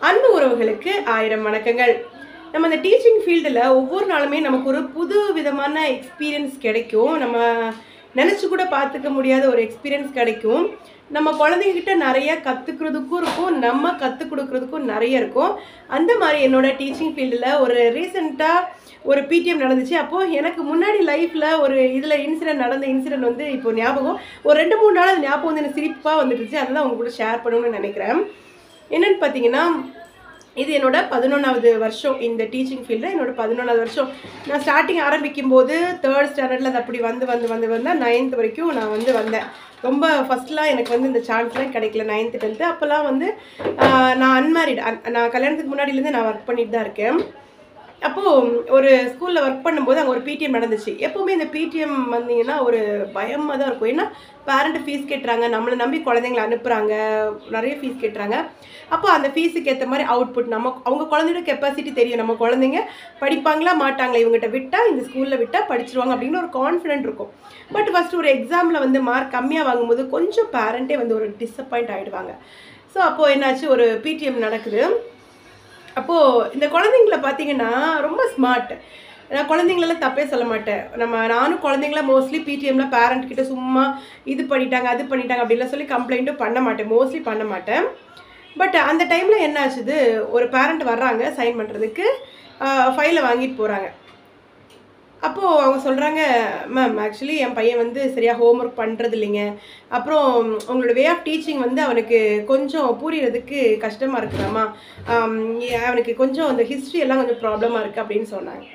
அன்பு உறவுகளுக்கு ஆயிரம் வணக்கங்கள் நம்ம இந்த டீச்சிங் ஃபீல்டில் ஒவ்வொரு நாளுமே நமக்கு ஒரு புது விதமான எக்ஸ்பீரியன்ஸ் கிடைக்கும் நம்ம நினச்சி கூட பார்த்துக்க முடியாத ஒரு எக்ஸ்பீரியன்ஸ் கிடைக்கும் நம்ம குழந்தைங்ககிட்ட நிறைய கற்றுக்கிறதுக்கும் இருக்கும் நம்ம கற்றுக் கொடுக்குறதுக்கும் நிறைய இருக்கும் அந்த மாதிரி என்னோட டீச்சிங் ஃபீல்டில் ஒரு ரீசெண்டாக ஒரு பிடிஎம் நடந்துச்சு அப்போது எனக்கு முன்னாடி லைஃப்பில் ஒரு இதில் இன்சிடென்ட் நடந்த இன்சிடென்ட் வந்து இப்போ ஞாபகம் ஒரு ரெண்டு மூணு நாள் அது ஞாபகம் வந்து எனக்கு சிரிப்பாக வந்துடுச்சு அதெல்லாம் உங்க கூட ஷேர் பண்ணணும்னு நினைக்கிறேன் என்னன்னு பார்த்தீங்கன்னா இது என்னோட பதினொன்றாவது வருஷம் இந்த டீச்சிங் ஃபீல்டில் என்னோட பதினொன்றாவது வருஷம் நான் ஸ்டார்டிங் ஆரம்பிக்கும் போது தேர்ட் ஸ்டாண்டர்டில் அது அப்படி வந்து வந்து வந்து வந்தால் நைன்த் வரைக்கும் நான் வந்து வந்தேன் ரொம்ப ஃபஸ்ட்லாம் எனக்கு வந்து இந்த சான்ஸ்லாம் கிடைக்கல நைன்த்து டென்த்து அப்போல்லாம் வந்து ஆஹ், நான் அன்மேரிட் நான் கல்யாணத்துக்கு முன்னாடிலேருந்து நான் ஒர்க் பண்ணிட்டு தான் இருக்கேன் அப்போது ஒரு ஸ்கூலில் ஒர்க் பண்ணும்போது அங்கே ஒரு பிடிஎம் நடந்துச்சு எப்போவுமே இந்த பிடிஎம் வந்தீங்கன்னா ஒரு பயமாக தான் இருக்கும் ஏன்னா பேரண்ட் ஃபீஸ் கேட்டுறாங்க நம்மளை நம்பி குழந்தைங்கள அனுப்புகிறாங்க நிறைய ஃபீஸ் கேட்டுறாங்க அப்போ அந்த ஃபீஸுக்கு ஏற்ற மாதிரி அவுட்புட் நம்ம அவங்க குழந்தையோட கெப்பாசிட்டி தெரியும் நம்ம குழந்தைங்க படிப்பாங்களா மாட்டாங்களா இவங்ககிட்ட விட்டால் இந்த ஸ்கூலில் விட்டால் படிச்சிருவாங்க அப்படின்னு ஒரு கான்ஃபிடென்ட் இருக்கும் பட் ஃபஸ்ட்டு ஒரு எக்ஸாமில் வந்து மார்க் கம்மியாக வாங்கும்போது கொஞ்சம் பேரண்ட்டே வந்து ஒரு டிசப்பாயிண்ட் ஆகிடுவாங்க ஸோ அப்போது என்னாச்சு ஒரு பிடிஎம் நடக்குது அப்போது இந்த குழந்தைங்கள பார்த்தீங்கன்னா ரொம்ப ஸ்மார்ட் நான் குழந்தைங்களெல்லாம் தப்பே சொல்ல மாட்டேன் நம்ம நானும் குழந்தைங்கள மோஸ்ட்லி பிடிஎம்ல பேரண்ட் கிட்ட சும்மா இது பண்ணிட்டாங்க அது பண்ணிட்டாங்க அப்படிலாம் சொல்லி கம்ப்ளைண்ட்டும் பண்ண மாட்டேன் மோஸ்ட்லி பண்ண மாட்டேன் பட் அந்த டைமில் என்ன ஆச்சுது ஒரு பேரண்ட் வர்றாங்க சைன் பண்ணுறதுக்கு ஃபைலை வாங்கிட்டு போகிறாங்க அப்போது அவங்க சொல்கிறாங்க மேம் ஆக்சுவலி என் பையன் வந்து சரியாக ஹோம்ஒர்க் பண்ணுறது இல்லைங்க அப்புறம் உங்களோட வே ஆஃப் டீச்சிங் வந்து அவனுக்கு கொஞ்சம் புரியறதுக்கு கஷ்டமாக இருக்குதாம்மா ஆம், அவனுக்கு கொஞ்சம் அந்த ஹிஸ்ட்ரி எல்லாம் கொஞ்சம் ப்ராப்ளமாக இருக்குது அப்படின்னு சொன்னாங்க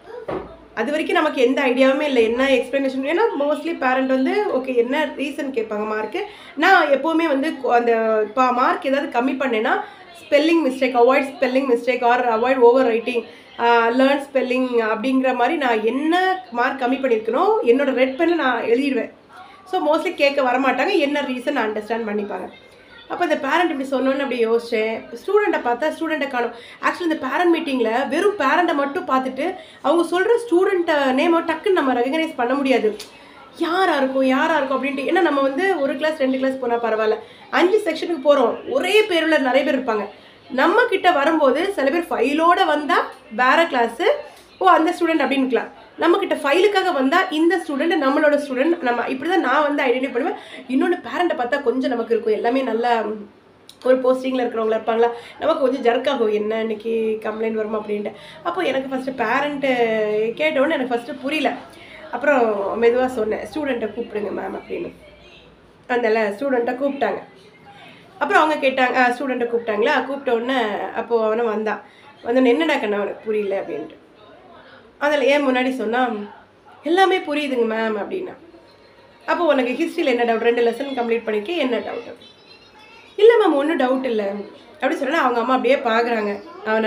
அது வரைக்கும் நமக்கு எந்த ஐடியாவுமே இல்லை என்ன எக்ஸ்ப்ளனேஷன் ஏன்னா மோஸ்ட்லி பேரண்ட் வந்து ஓகே என்ன ரீசன் கேட்பாங்க மார்க்கு நான் எப்போவுமே வந்து கொ- அந்த இப்போ மார்க் ஏதாவது கம்மி பண்ணேன்னா spelling mistake avoid spelling mistake or avoid over writing learn spelling அப்படிங்கிற மாதிரி நான் என்ன மார்க் கம்மி பண்ணியிருக்கனோ என்னோட ரெட் பெனில் நான் எழுதிடுவேன் ஸோ மோஸ்ட்லி கேட்க வரமாட்டாங்க என்ன ரீசன் அண்டர்ஸ்டாண்ட் பண்ணிப்பாங்க அப்போ இந்த பேரண்ட் இப்படி சொன்னோன்னு அப்படி யோசிச்சேன் ஸ்டூடெண்ட்டை பார்த்தா ஸ்டூடெண்ட்டை காணும் ஆக்சுவலி இந்த பேரண்ட் மீட்டிங்கில் வெறும் பேரண்ட்டை மட்டும் பார்த்துட்டு அவங்க சொல்கிற ஸ்டூடெண்ட்டை நேமை டக்குன்னு நம்ம ரெகனைஸ் பண்ண முடியாது யாராக இருக்கும் யாராக இருக்கும் அப்படின்ட்டு ஏன்னா நம்ம வந்து ஒரு கிளாஸ் ரெண்டு கிளாஸ் போனால் பரவாயில்ல அஞ்சு செக்ஷனுக்கு போகிறோம் ஒரே பேருள்ள நிறைய பேர் இருப்பாங்க நம்ம கிட்ட வரும்போது சில பேர் ஃபைலோட வந்தால் வேற கிளாஸு ஓ அந்த ஸ்டூடெண்ட் அப்படின்னு இருக்கலாம் நம்ம கிட்ட ஃபைலுக்காக வந்தால் இந்த ஸ்டூடெண்ட் நம்மளோட ஸ்டூடெண்ட் நம்ம இப்படி தான் நான் வந்து ஐடென்டிஃபை பண்ணுவேன் இன்னொன்று பேரண்ட்டை பார்த்தா கொஞ்சம் நமக்கு இருக்கும் எல்லாமே நல்லா ஒரு போஸ்டிங்கில் இருக்கிறவங்களா இருப்பாங்களா நமக்கு கொஞ்சம் ஜர்க் ஆகும் என்ன இன்னைக்கு கம்ப்ளைண்ட் வருமா அப்படின்ட்டு அப்போ எனக்கு ஃபஸ்ட்டு பேரண்ட்டு கேட்டோன்னே எனக்கு ஃபஸ்ட்டு புரியல அப்புறம் மெதுவாக சொன்னேன் ஸ்டூடெண்ட்டை கூப்பிடுங்க மேம் அப்படின்னு அதனால ஸ்டூடெண்ட்டை கூப்பிட்டாங்க அப்புறம் அவங்க கேட்டாங்க ஸ்டூடெண்ட்டை கூப்பிட்டாங்களா கூப்பிட்ட உடனே அப்போது அவனும் வந்தான் வந்து என்னடா கண்ணா அவனுக்கு புரியல அப்படின்ட்டு அதில் ஏன் முன்னாடி சொன்னால் எல்லாமே புரியுதுங்க மேம் அப்படின்னா அப்போ உனக்கு ஹிஸ்ட்ரியில் என்ன டவுட் ரெண்டு லெசன் கம்ப்ளீட் பண்ணியிருக்கேன் என்ன டவுட் இல்லை மேம் ஒன்றும் டவுட் இல்லை அப்படி சொன்னா அவங்க அம்மா அப்படியே பார்க்குறாங்க அவனை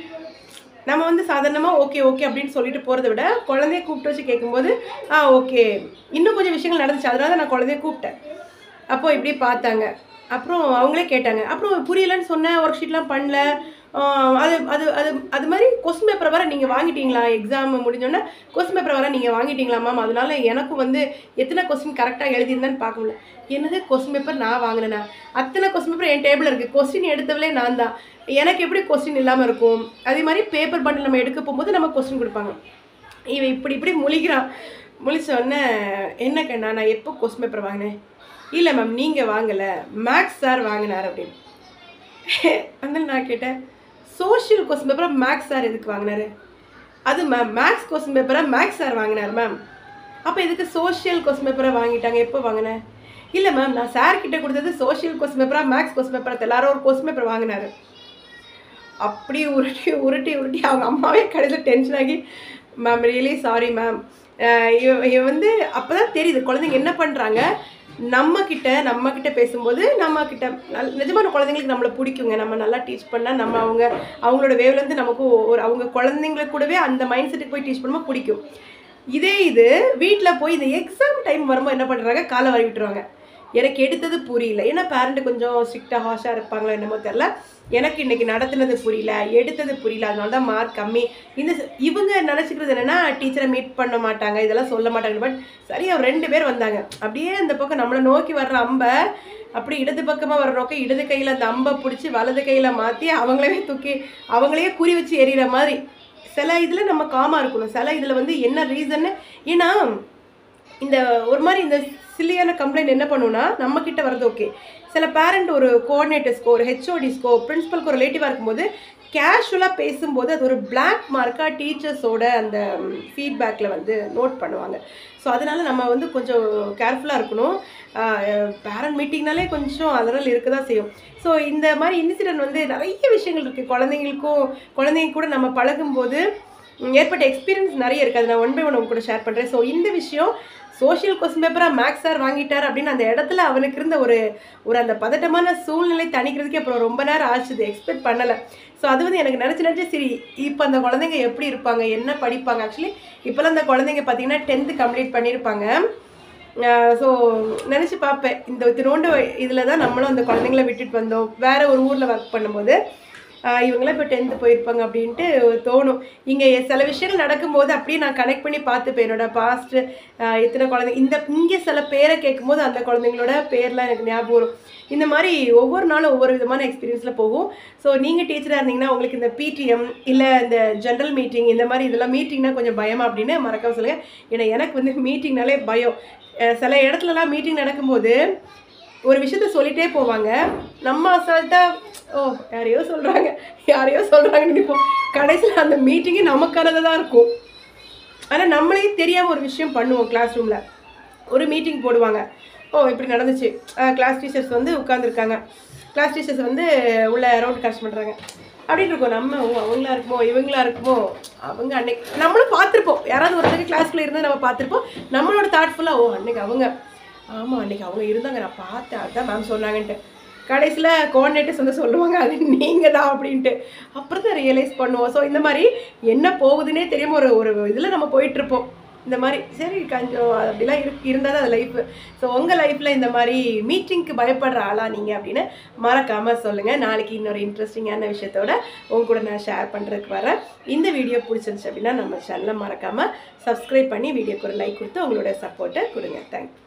நம்ம வந்து சாதாரணமாக ஓகே ஓகே அப்படின்னு சொல்லிட்டு போகிறத விட குழந்தைய கூப்பிட்டு வச்சு கேட்கும்போது ஆ ஓகே இன்னும் கொஞ்சம் விஷயங்கள் நடந்துச்சு அதனால தான் நான் குழந்தைய கூப்பிட்டேன் அப்போ இப்படி பார்த்தாங்க அப்புறம் அவங்களே கேட்டாங்க அப்புறம் புரியலன்னு சொன்னேன் ஒர்க் ஷீட்லாம் பண்ணல ஆஹ் அது அது அது அது மாதிரி கொஸ்டின் பேப்பர் வர நீங்கள் வாங்கிட்டீங்களா எக்ஸாம் முடிஞ்சோடனே கொஸ்டின் பேப்பர் வர நீங்கள் வாங்கிட்டீங்களா மேம் அதனால எனக்கும் வந்து எத்தனை கொஸ்டின் கரெக்டாக எழுதியிருந்தேன்னு பார்க்க முடியல என்னது கொஸ்டின் பேப்பர் நான் வாங்கினேனா அத்தனை கொஸ்டின் பேப்பர் என் டேபிள் இருக்குது கொஸ்டின் எடுத்தவளே நான் தான் எனக்கு எப்படி கொஸ்டின் இல்லாமல் இருக்கும் அதே மாதிரி பேப்பர் பண்டில் நம்ம எடுக்க போகும்போது நம்ம கொஸ்டின் கொடுப்பாங்க இவன் இப்படி இப்படி முழிக்கிறான் முழிச்ச உடனே என்ன கண்ணா நான் எப்போ கொஸ்டின் பேப்பர் வாங்கினேன் இல்லை மேம் நீங்கள் வாங்கலை மேக்ஸ் சார் வாங்கினார் அப்படின்னு அதனால நான் கேட்டேன் சோஷியல் கொஸ்டின் பேப்பரை மேக்ஸ் சார் எதுக்கு வாங்கினாரு அது மேம் மேக்ஸ் கொஸ்டின் பேப்பரை மேக்ஸ் சார் வாங்கினார் மேம் அப்போ எதுக்கு சோஷியல் கொஸ்டின் பேப்பரை வாங்கிட்டாங்க எப்போ வாங்கினேன் இல்லை மேம் நான் சார் கிட்ட கொடுத்தது சோஷியல் கொஸ்டின் பேப்பரா மேக்ஸ் கொஸ்டின் பேப்பரா எல்லாரும் ஒரு கொஸ்டின் பேப்பர் வாங்கினாரு அப்படி உருட்டி உருட்டி உருட்டி அவங்க அம்மாவே கடைசியில் டென்ஷன் ஆகி மேம் ரியலி சாரி மேம் இவ இவ வந்து அப்போ தான் தெரியுது குழந்தைங்க என்ன பண்ணுறாங்க நம்ம கிட்ட நம்ம கிட்ட பேசும்போது நம்ம கிட்ட நல் நிஜமான குழந்தைங்களுக்கு நம்மளை பிடிக்குங்க நம்ம நல்லா டீச் பண்ணால் நம்ம அவங்க அவங்களோட வேவ்லேருந்து நமக்கு ஒரு அவங்க குழந்தைங்களுக்கு கூடவே அந்த மைண்ட் செட்டுக்கு போய் டீச் பண்ணும்போது பிடிக்கும் இதே இது வீட்டில் போய் இந்த எக்ஸாம் டைம் வரும்போது என்ன பண்ணுறாங்க காலை வரி விட்டுருவாங்க எனக்கு எடுத்தது புரியல ஏன்னா பேரண்ட் கொஞ்சம் ஸ்ட்ரிக்டாக ஹாஷாக இருப்பாங்களோ என்னமோ தெரில எனக்கு இன்னைக்கு நடத்துனது புரியல எடுத்தது புரியல அதனால தான் மார்க் கம்மி இந்த ச- இவங்க நினச்சிக்கிறது என்னன்னா டீச்சரை மீட் பண்ண மாட்டாங்க இதெல்லாம் சொல்ல மாட்டாங்க பட் சரியா ரெண்டு பேர் வந்தாங்க அப்படியே அந்த பக்கம் நம்மளை நோக்கி வர்ற அம்ப அப்படி இடது பக்கமாக வர்றவங்க இடது கையில் அந்த அம்பை பிடிச்சி வலது கையில் மாற்றி அவங்களவே தூக்கி அவங்களையே குறி வச்சு எறிகிற மாதிரி சில இதில் நம்ம காமாக இருக்கணும் சில இதில் வந்து என்ன ரீசன்னு ஏன்னா இந்த ஒரு மாதிரி இந்த சில்லியான கம்ப்ளைண்ட் என்ன பண்ணுன்னா நம்ம கிட்ட வரது ஓகே சில பேரண்ட் ஒரு கோஆர்டினேட்டர்ஸ்க்கோ ஒரு ஹெச்ஓடிஸ்க்கோ பிரின்சிபல்க்கு ஒரு ரிலேட்டிவாக இருக்கும்போது கேஷுவலாக பேசும்போது அது ஒரு பிளாக் மார்க்காக டீச்சர்ஸோட அந்த ஃபீட்பேக்கில் வந்து நோட் பண்ணுவாங்க ஸோ அதனால நம்ம வந்து கொஞ்சம் கேர்ஃபுல்லாக இருக்கணும் பேரண்ட் மீட்டிங்னாலே கொஞ்சம் அதனால் இருக்க தான் செய்யும் ஸோ இந்த மாதிரி இன்சிடென்ட் வந்து நிறைய விஷயங்கள் இருக்குது குழந்தைங்களுக்கும் குழந்தைங்க கூட நம்ம பழகும்போது ம், ஏற்பட்ட எக்ஸ்பீரியன்ஸ் நிறைய இருக்குது அதை நான் ஒன் பை ஒன் உங்க கூட ஷேர் பண்ணுறேன் ஸோ இந்த விஷயம் சோஷியல் கொஸ்டின் பேப்பராக மேக்ஸ் சார் வாங்கிட்டார் அப்படின்னு அந்த இடத்துல அவனுக்கு இருந்த ஒரு ஒரு அந்த பதட்டமான சூழ்நிலை தணிக்கிறதுக்கே அப்புறம் ரொம்ப நேரம் ஆச்சுது எக்ஸ்பெக்ட் பண்ணலை ஸோ அது வந்து எனக்கு நினச்சி நினச்சி சரி இப்போ அந்த குழந்தைங்க எப்படி இருப்பாங்க என்ன படிப்பாங்க ஆக்சுவலி இப்போல்லாம் அந்த குழந்தைங்க பார்த்தீங்கன்னா டென்த்து கம்ப்ளீட் பண்ணியிருப்பாங்க ஸோ நினச்சி பார்ப்பேன் இந்த இத்தினோண்டு இதில் தான் நம்மளும் அந்த குழந்தைங்கள விட்டுட்டு வந்தோம் வேற ஒரு ஊரில் ஒர்க் பண்ணும்போது ஆஹ் இவங்களாம் இப்போ டென்த்து போயிருப்பாங்க அப்படின்ட்டு தோணும் இங்கே சில விஷயங்கள் நடக்கும்போது அப்படியே நான் கனெக்ட் பண்ணி பார்த்துப்பேன் என்னோட பாஸ்ட்டு எத்தனை குழந்தை இந்த இங்கே சில பேரை கேட்கும்போது அந்த குழந்தைங்களோட பேர்லாம் எனக்கு ஞாபகம் வரும் இந்த மாதிரி ஒவ்வொரு நாளும் ஒவ்வொரு விதமான எக்ஸ்பீரியன்ஸில் போகும் ஸோ நீங்கள் டீச்சராக இருந்தீங்கன்னா உங்களுக்கு இந்த பிடிஎம் இல்லை இந்த ஜென்ரல் மீட்டிங் இந்த மாதிரி இதெல்லாம் மீட்டிங்னா கொஞ்சம் பயமா அப்படின்னு மறக்காம சொல்லுங்கள் ஏன்னா எனக்கு வந்து மீட்டிங்னாலே பயம் அஹ் சில இடத்துலலாம் மீட்டிங் நடக்கும்போது ஒரு விஷயத்த சொல்லிட்டே போவாங்க நம்ம அசால்ட்டாக ஓ யாரையோ சொல்கிறாங்க யாரையோ சொல்கிறாங்கன்னு நினைப்போம் கடைசியில் அந்த மீட்டிங்கே நமக்கானதாக தான் இருக்கும் ஆனால் நம்மளே தெரியாமல் ஒரு விஷயம் பண்ணுவோம் கிளாஸ் ரூமில் ஒரு மீட்டிங் போடுவாங்க ஓ இப்படி நடந்துச்சு கிளாஸ் டீச்சர்ஸ் வந்து உட்காந்துருக்காங்க கிளாஸ் டீச்சர்ஸ் வந்து உள்ள ரவுண்ட் காஸ்ட் பண்ணுறாங்க அப்படின்னு இருக்கும் நம்ம ஓ அவங்களா இருக்குமோ இவங்களா இருக்குமோ அவங்க அன்னைக்கு நம்மளும் பார்த்துருப்போம் யாராவது ஒருத்தருக்கு கிளாஸ்க்குள்ளே இருந்து நம்ம பார்த்துருப்போம் நம்மளோட தாட்ஃபுல்லாக ஓ அன்னைக்கு அவங்க ஆமாம் அன்னைக்கு அவங்க இருந்தாங்க நான் பார்த்தேன் அதான் மேம் சொன்னாங்கன்ட்டு கடைசியில் கோஆர்டினேட்டர்ஸ் வந்து சொல்லுவாங்க அது நீங்கள் தான் அப்படின்ட்டு அப்புறம் தான் ரியலைஸ் பண்ணுவோம் ஸோ இந்த மாதிரி என்ன போகுதுன்னே தெரியாமல் ஒரு ஒரு இதில் நம்ம போயிட்டுருப்போம் இந்த மாதிரி சரி கொஞ்சம் அப்படிலாம் இரு இருந்தால் தான் அது லைஃப் ஸோ உங்கள் லைஃப்பில் இந்த மாதிரி மீட்டிங்க்கு பயப்படுற ஆளா நீங்கள் அப்படின்னு மறக்காமல் சொல்லுங்கள் நாளைக்கு இன்னொரு இன்ட்ரெஸ்டிங்கான விஷயத்தோட உங்க கூட நான் ஷேர் பண்ணுறதுக்கு வரேன் இந்த வீடியோ பிடிச்சிருந்துச்சு அப்படின்னா நம்ம சேனலை மறக்காமல் சப்ஸ்கிரைப் பண்ணி வீடியோக்கு ஒரு லைக் கொடுத்து உங்களோட சப்போர்ட்டை கொடுங்க தேங்க்யூ